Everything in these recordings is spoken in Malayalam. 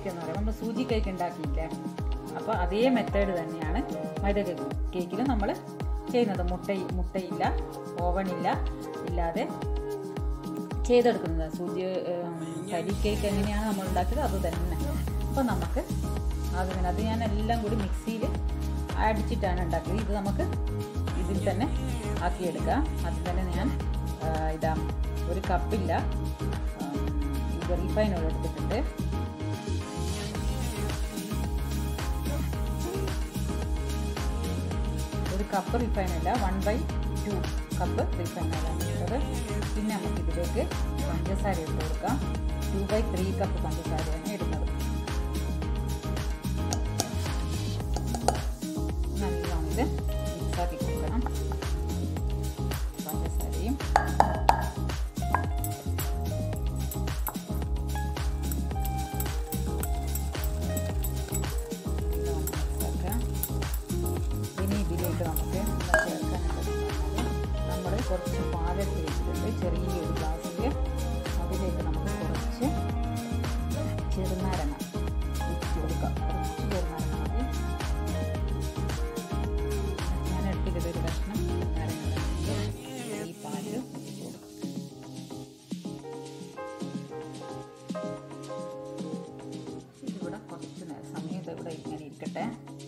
കേക്ക് എന്ന് പറയുമ്പോൾ നമ്മൾ സൂചി കേക്ക് ഉണ്ടാക്കിയില്ലേ അപ്പോൾ അതേ മെത്തേഡ് തന്നെയാണ് മൈദ കേക്ക് കേക്കിൽ നമ്മൾ ചെയ്യുന്നത് മുട്ട മുട്ടയില്ല ഓവണില്ല ഇല്ലാതെ ചെയ്തെടുക്കുന്നത് സൂചി ഉം, തരി കേക്ക് എങ്ങനെയാണ് നമ്മൾ ഉണ്ടാക്കിയത് അത് തന്നെ അപ്പോൾ നമുക്ക് അതിന് അത് ഞാൻ എല്ലാം കൂടി മിക്സിയിൽ അടിച്ചിട്ടാണ് ഉണ്ടാക്കിയത് ഇത് നമുക്ക് ഇതിൽ തന്നെ ആക്കിയെടുക്കാം അതിൽ തന്നെ ഞാൻ ആ, ഇതാ ഒരു കപ്പില്ല ഉം, ഇത് റീഫൈൻ ഓയിൽ എടുത്തിട്ടുണ്ട് ഒരു കപ്പ് റിഫൈൻ അല്ല one by two cup refine ആണ് എടുത്തത് പിന്നെ നമുക്ക് ഇതിലേക്ക് പഞ്ചസാര ഇട്ട് കൊടുക്കാം ടു ബൈ ത്രീ കപ്പ് പഞ്ചസാരയാണ് ഇടുന്നത് നല്ലോണം ഇത് മിക്സാക്കി കൊടുക്കണം പഞ്ചസാരയും നല്ലോണം മിക്സാക്കാം ഇനി ഇതിലേക്ക് നമുക്ക് എന്താ ചേർക്കാനുള്ളത് നമ്മൾ കുറച്ച് പാലെടുത്ത് വെച്ചിട്ടുണ്ട് ചെറിയൊരു ഗ്ലാസ്സിൽ അതിലേക്ക് നമുക്ക് കുറച്ച് ചെറുനാരങ്ങ ഇട്ട് കൊടുക്കാം കുറച്ച് ചെറുനാരങ്ങ മതി ഞാൻ എടുത്തിട്ട് ഒരു കഷ്ണം നാരങ്ങ ഈ പാല് ഒഴിച്ച് കൊടുക്കാം ഇതിവിടെ കുറച്ച് നേരം സമയം ഇത് ഇവിടെ ഇങ്ങനെ ഇരിക്കട്ടെ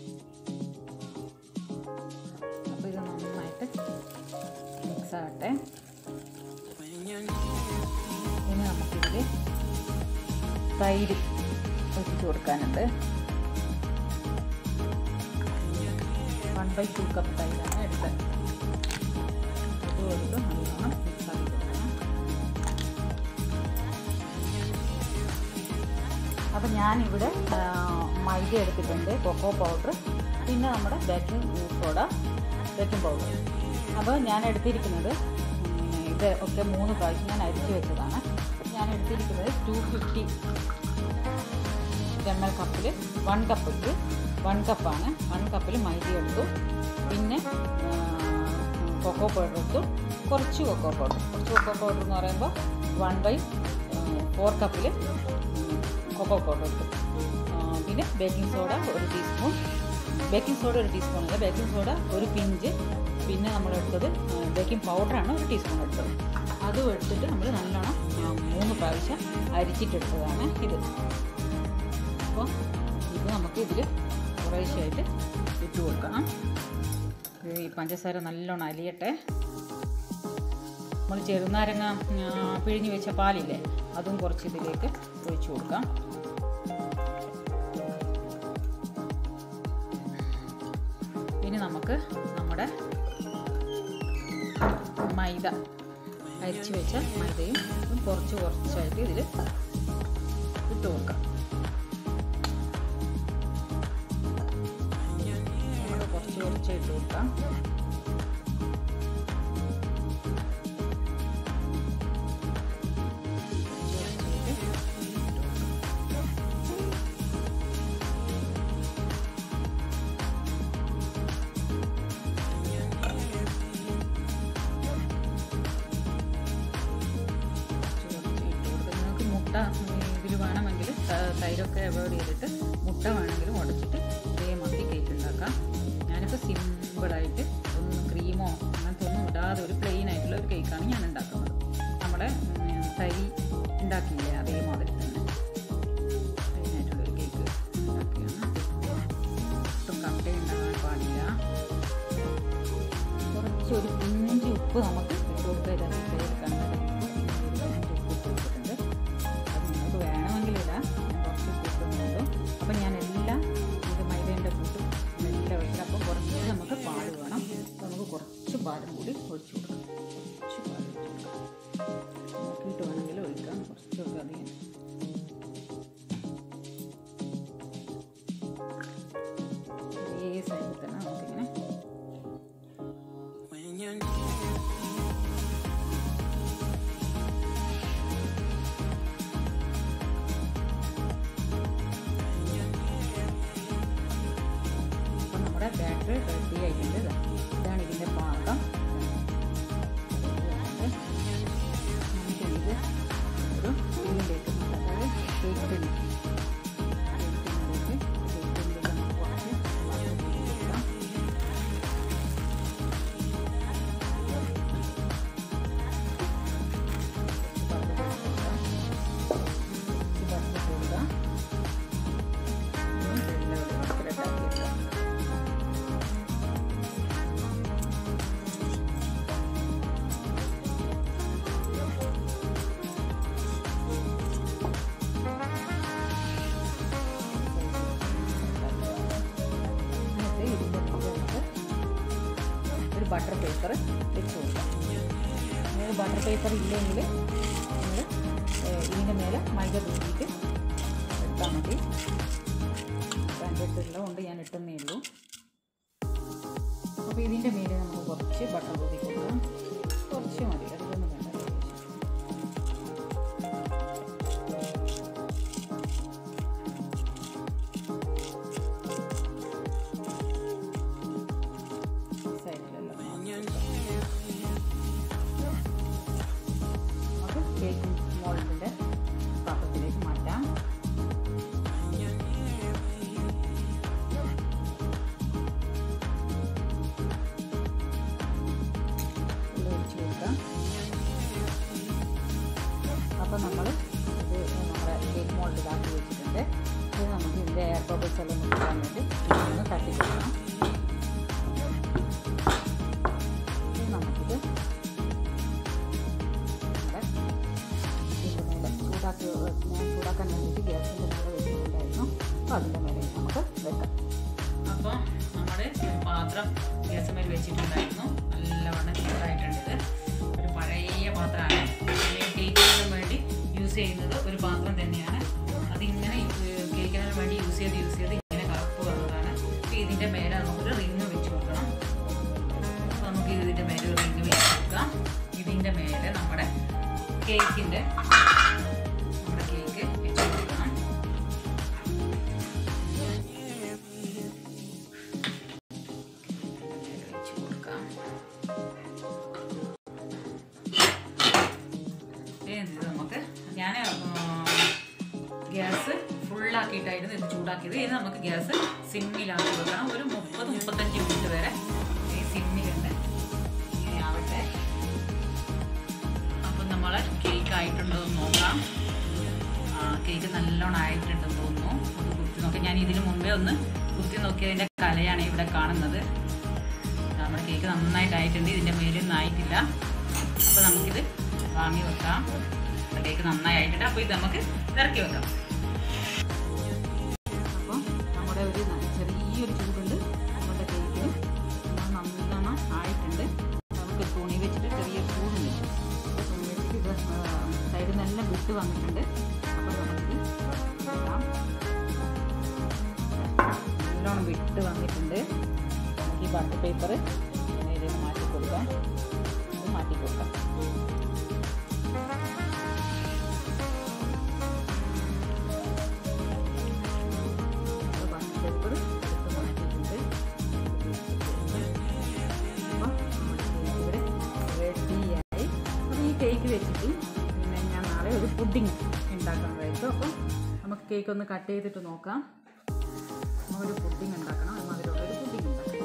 അപ്പോൾ ഇത് നന്നായിട്ട് മിക്സ് ആകട്ടെ ഇനി നമുക്കിതിൽ തൈര് ഒഴിച്ച് കൊടുക്കാനുണ്ട് വൺ ബൈ ടു കപ്പ് തൈരാണ് എടുത്തത് അത് കൊടുത്ത് നല്ലോണം മിക്സ് ആക്കി കൊടുക്കണം അപ്പം ഞാനിവിടെ ആ, മൈദ എടുത്തിട്ടുണ്ട് കൊക്കോ പൗഡർ പിന്നെ നമ്മുടെ ബേക്കിംഗ് സോഡ ബേക്കിംഗ് പൗഡർ അപ്പോൾ ഞാൻ എടുത്തിരിക്കുന്നത് ഉം, ഇത് ഒക്കെ മൂന്ന് പ്രാവശ്യം ഞാൻ അരിച്ചു വെച്ചതാണ് ഞാൻ എടുത്തിരിക്കുന്നത് ടു ഫിഫ്റ്റി എം എൽ കപ്പിൽ വൺ കപ്പ് ഇട്ട് വൺ കപ്പാണ് വൺ കപ്പിൽ മൈദ എടുത്തു പിന്നെ ആ, കൊക്കോ പൗഡർ എടുത്തു കുറച്ച് കൊക്കോ പൗഡർ കുറച്ച് കൊക്കോ പൗഡർ എന്ന് പറയുമ്പോൾ വൺ ബൈ ഫോർ കപ്പിൽ കൊക്കോ പൗഡർ എടുത്തു ആ, പിന്നെ ബേക്കിംഗ് സോഡ ഒരു ടീസ്പൂൺ ബേക്കിംഗ് സോഡ ഒരു ടീസ്പൂൺ അല്ല ബേക്കിംഗ് സോഡ ഒരു പിഞ്ച് പിന്നെ നമ്മൾ എടുത്തത് ബേക്കിംഗ് പൗഡറാണ് ഒരു ടീസ്പൂൺ എടുത്തത് അതും എടുത്തിട്ട് നമ്മൾ നല്ലോണം ആ, മൂന്ന് പ്രാവശ്യം അരിച്ചിട്ടെടുത്തതാണ് ഇത് അപ്പോൾ ഇത് നമുക്ക് ഇതിൽ കുറേശ്ശായിട്ട് ഇട്ട് കൊടുക്കണം ഇത് ഈ പഞ്ചസാര നല്ലോണം അലിയട്ടെ നമ്മൾ ചെറുനാരങ്ങ ആ, പിഴിഞ്ഞ് വെച്ച പാലില്ലേ അതും കുറച്ച് ഇതിലേക്ക് ഒഴിച്ചു കൊടുക്കാം ഇനി നമുക്ക് നമ്മുടെ മൈദ അരിച്ചു വെച്ച മൈദയും ഇതും കുറച്ച് കുറച്ചായിട്ട് ഇതിൽ ഇട്ട് കൊടുക്കാം നമ്മൾ കുറച്ച് കുറച്ച് ഇട്ട് കൊടുക്കാം നിങ്ങൾക്ക് മുട്ട ഇതിൽ വേണമെങ്കിൽ ത- തൈരൊക്കെ അവോയ്ഡ് ചെയ്തിട്ട് മുട്ട വേണമെങ്കിലും ഉടച്ചിട്ട് ഇതേമാതിരി കേക്ക് ഉണ്ടാക്കാം ഞാനിപ്പോൾ സിമ്പിളായിട്ട് ഒന്നും ക്രീമോ അങ്ങനത്തെ ഒന്നും ഇടാതെ ഒരു പ്ലെയിൻ ആയിട്ടുള്ള ഒരു കേക്കാണ് ഞാൻ ഉണ്ടാക്കുന്നത് നമ്മുടെ ഉം, തരി ഉണ്ടാക്കിയില്ലേ അതേമാതിരി തന്നെ പ്ലെയിൻ ആയിട്ടുള്ള ഒരു കേക്ക് ഉണ്ടാക്കിയാണ് ഒട്ടും കട്ട ഉണ്ടാകാൻ പാടില്ല കുറച്ച് ഒരു പിഞ്ച് ഉപ്പ് നമുക്ക് ഇട്ട് കൊടുക്കുക ഇതാക്കി കണ്ടത് ഉപ്പ് പിന്നെ ഒരു പിഞ്ച് ഉപ്പ് ഇട്ട് കൊടുത്തിട്ടുണ്ട് അത് നിങ്ങൾക്ക് വേണമെങ്കിൽ ഇടാം ഞാൻ കുറച്ച് ഉപ്പ് ഇട്ടുന്നുള്ളൂ അപ്പം ഞാൻ എല്ലാം ഇത് മൈദേൻ്റെ കൂട്ടും എല്ലാം ഒഴിക്കണം അപ്പോൾ കുറച്ച് നമുക്ക് പാൽ വേണം അപ്പോൾ നമുക്ക് കുറച്ച് പാലും കൂടി ഒഴിച്ചു കൊടുക്കാം കുറച്ച് പാൽ ഒഴിച്ചു കൊടുക്കാം നോക്കിയിട്ട് വേണമെങ്കിൽ ഒഴിക്കാം കുറച്ചൊക്കെ അധികം ഒരേ സൈഡിൽ തന്നെ നമുക്കിങ്ങനെ അപ്പം നമ്മുടെ ബാറ്ററി റെഡി ആയിട്ടുണ്ട് ഇതാ. ഇതാണ് ഇതിൻ്റെ പാകം നമുക്കിത് ഒരു ടിന്നിലേക്ക് അതായത് കേക്ക് ടിന്ന് ബട്ടർ പേപ്പർ വെച്ച് കൊടുക്കാം നിങ്ങൾക്ക് ബട്ടർ പേപ്പർ ഇല്ലെങ്കിൽ നിങ്ങൾ ഇതിൻ്റെ മേലെ മൈദ തൂക്കിയിട്ട് എടുത്താൽ മതി എൻ്റെ അടുത്തുള്ളതുകൊണ്ട് ഞാൻ ഇട്ടുന്നേ ഉള്ളൂ അപ്പോൾ ഇതിൻ്റെ മേലെ നമുക്ക് കുറച്ച് ബട്ടർ തൂക്കി കൊടുക്കാം കുറച്ച് മതി അധികമൊന്നും വേണ്ട സൈഡിലെല്ലാം നമുക്ക് കേക്ക് മോൾഡിൻ്റെ പാത്രത്തിലേക്ക് മാറ്റാം ഉള്ളി ഒഴിച്ച് കൊടുക്കാം അപ്പോൾ നമ്മൾ ഇത് നമ്മുടെ കേക്ക് മോൾഡ് ഇതാക്കി വെച്ചിട്ടുണ്ട് ഇത് നമുക്ക് ഇതിൻ്റെ എയർ ബബിൾസ് എല്ലാം കിട്ടാൻ വേണ്ടി ഒന്ന് തട്ടി കൊടുക്കണം ഇനി നമുക്കിത് നമ്മുടെ ഇതിൻ്റെ മേലെ ചൂടാക്കി ഞാൻ ചൂടാക്കാൻ വേണ്ടിയിട്ട് ഗ്യാസിൻ്റെ മേലെ വെച്ചിട്ടുണ്ടായിരുന്നു അപ്പോൾ അതിൻ്റെ മേലെ നമുക്ക് വെക്കാം അപ്പോൾ നമ്മുടെ പാത്രം ഗ്യാസ് മേൽ വെച്ചിട്ടുണ്ടായിരുന്നു നല്ലവണ്ണം ചൂടായിട്ടുണ്ട് ഇത് ഒരു പഴയ പാത്രമാണ് കേക്കിന് വേണ്ടി യൂസ് ചെയ്യുന്നത് ഒരു പാത്രം തന്നെയാണ് അതിങ്ങനെ കേക്കിന് വേണ്ടി യൂസ് ചെയ്ത് യൂസ് ചെയ്ത് ഇങ്ങനെ കറുപ്പ് വന്നതാണ് അപ്പോൾ ഇതിൻ്റെ മേലെ നമുക്കൊരു റിങ് വെച്ച് കൊടുക്കണം അപ്പോൾ നമുക്ക് ഇതിൻ്റെ മേലെ ഒരു റിങ് വെച്ച് കൊടുക്കാം ഇതിൻ്റെ മേലെ നമ്മുടെ കേക്കിൻ്റെ നമ്മുടെ കേക്ക് വെച്ച് കൊടുക്കണം വെച്ച് കൊടുക്കാം ഇത് നമുക്ക് ഞാൻ ഗ്യാസ് ഫുള്ളാക്കിയിട്ടായിരുന്നു ഇത് ചൂടാക്കിയത് ഇത് നമുക്ക് ഗ്യാസ് സിമ്മിലാക്കി വെക്കണം ഒരു മുപ്പത് മുപ്പത്തഞ്ച് മിനിറ്റ് വരെ ഈ സിമ്മിലുണ്ട് ഇങ്ങനെ ആവട്ടെ അപ്പം നമ്മൾ കേക്ക് ആയിട്ടുണ്ടോ എന്ന് നോക്കാം കേക്ക് നല്ലോണം ആയിട്ടുണ്ടെന്ന് തോന്നുന്നു ഒന്ന് കുത്തി നോക്കാം ഞാൻ ഇതിന് മുമ്പേ ഒന്ന് കുത്തി നോക്കിയതിൻ്റെ കലയാണ് ഇവിടെ കാണുന്നത് നമ്മുടെ കേക്ക് നന്നായിട്ടായിട്ടുണ്ട് ഇതിൻ്റെ മേലൊന്നും ആയിട്ടില്ല അപ്പോൾ നമുക്കിത് വാങ്ങി വെക്കാം കേക്ക് നന്നായി ആയിട്ടുണ്ട് അപ്പോൾ ഇത് നമുക്ക് ഇറക്കി വെക്കാം അപ്പോൾ നമ്മുടെ ഒരു ചെറിയൊരു ചൂടുണ്ട് നമ്മുടെ കേക്കിന് നല്ലോണം ആയിട്ടുണ്ട് നമുക്ക് തുണി വെച്ചിട്ട് ചെറിയ ചൂടുണ്ട് അപ്പോൾ തുണി വെച്ചിട്ട് ഇത് സൈഡിൽ നിന്നെല്ലാം വിട്ട് വന്നിട്ടുണ്ട് അപ്പോൾ നമുക്ക് ഇടാം നല്ലോണം വിട്ട് വന്നിട്ടുണ്ട് നമുക്ക് ഈ ബട്ടർ പേപ്പർ ഇതിൽ മാറ്റി കൊടുക്കാം ഇത് മാറ്റി കൊടുക്കാം ബട്ടർ പേപ്പർ എടുത്ത് മാറ്റിയിട്ടുണ്ട് അപ്പോൾ നമ്മുടെ കേക്ക് ഇവിടെ റെഡിയായി അപ്പോൾ ഈ കേക്ക് വെച്ചിട്ട് പിന്നെ ഞാൻ നാളെ ഒരു പുഡിങ് ഉണ്ടാക്കുന്നതായിരിക്കും അപ്പം നമുക്ക് കേക്ക് ഒന്ന് കട്ട് ചെയ്തിട്ട് നോക്കാം നമുക്കൊരു പുഡിങ് ഉണ്ടാക്കണം അതുമാതിരിയുള്ള ഒരു പുഡിങ് ഉണ്ടാക്കണം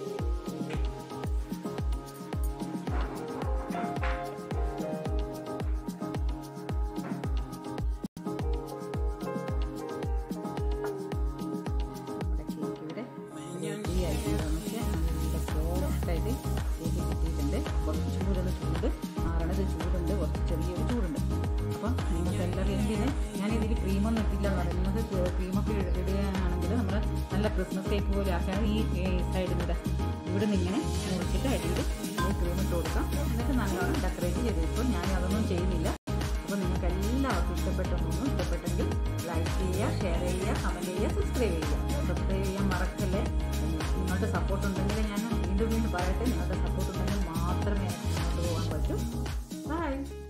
നമ്മുടെ കേക്ക് ഇവിടെ റെഡി ആയിട്ടുണ്ട് നമുക്ക് നല്ല സോഫ്റ്റായിട്ട് കേക്ക് കിട്ടിയിട്ടുണ്ട് കുറച്ചും കൂടെ ഒന്ന് ചൂട് ആറണത് ചൂടുണ്ട് കുറച്ച് ചെറിയൊരു ചൂടുണ്ട് അപ്പം നിങ്ങൾക്ക് എല്ലാവരും എന്തിന് ഞാനിതിൽ ക്രീമൊന്നും ഇട്ടില്ല എന്ന് പറയുന്നത് ക്രീമൊക്കെ ഇടുകയാണെങ്കിൽ നമ്മൾ നല്ല ക്രിസ്മസ് കേക്ക് പോലെ ആക്കാൻ ഈ സൈഡിൽ നിന്ന് ഇവിടെ നിന്ന് ഇങ്ങനെ മുറിച്ചിട്ട് അടിയിൽ ക്രീം ഇട്ട് കൊടുക്കാം എന്നിട്ട് നല്ലോണം ഡെക്കറേറ്റ് ചെയ്ത് ഇപ്പോൾ ഞാൻ അതൊന്നും ചെയ്യുന്നില്ല അപ്പോൾ നിങ്ങൾക്ക് എല്ലാവർക്കും ഇഷ്ടപ്പെട്ടൊന്നും ഇഷ്ടപ്പെട്ടെങ്കിൽ ലൈക്ക് ചെയ്യുക ഷെയർ ചെയ്യുക കമൻറ്റ് ചെയ്യുക സബ്സ്ക്രൈബ് ചെയ്യുക സബ്സ്ക്രൈബ് ചെയ്യാൻ മറക്കല്ലേ നിങ്ങളുടെ സപ്പോർട്ട് ഉണ്ടെങ്കിൽ ഞാൻ വീണ്ടും വീണ്ടും പറയട്ടെ നിങ്ങളുടെ സപ്പോർട്ട് ഉണ്ടെങ്കിൽ മാത്രമേ മുന്നോട്ട് പോകാൻ പറ്റൂ ബൈ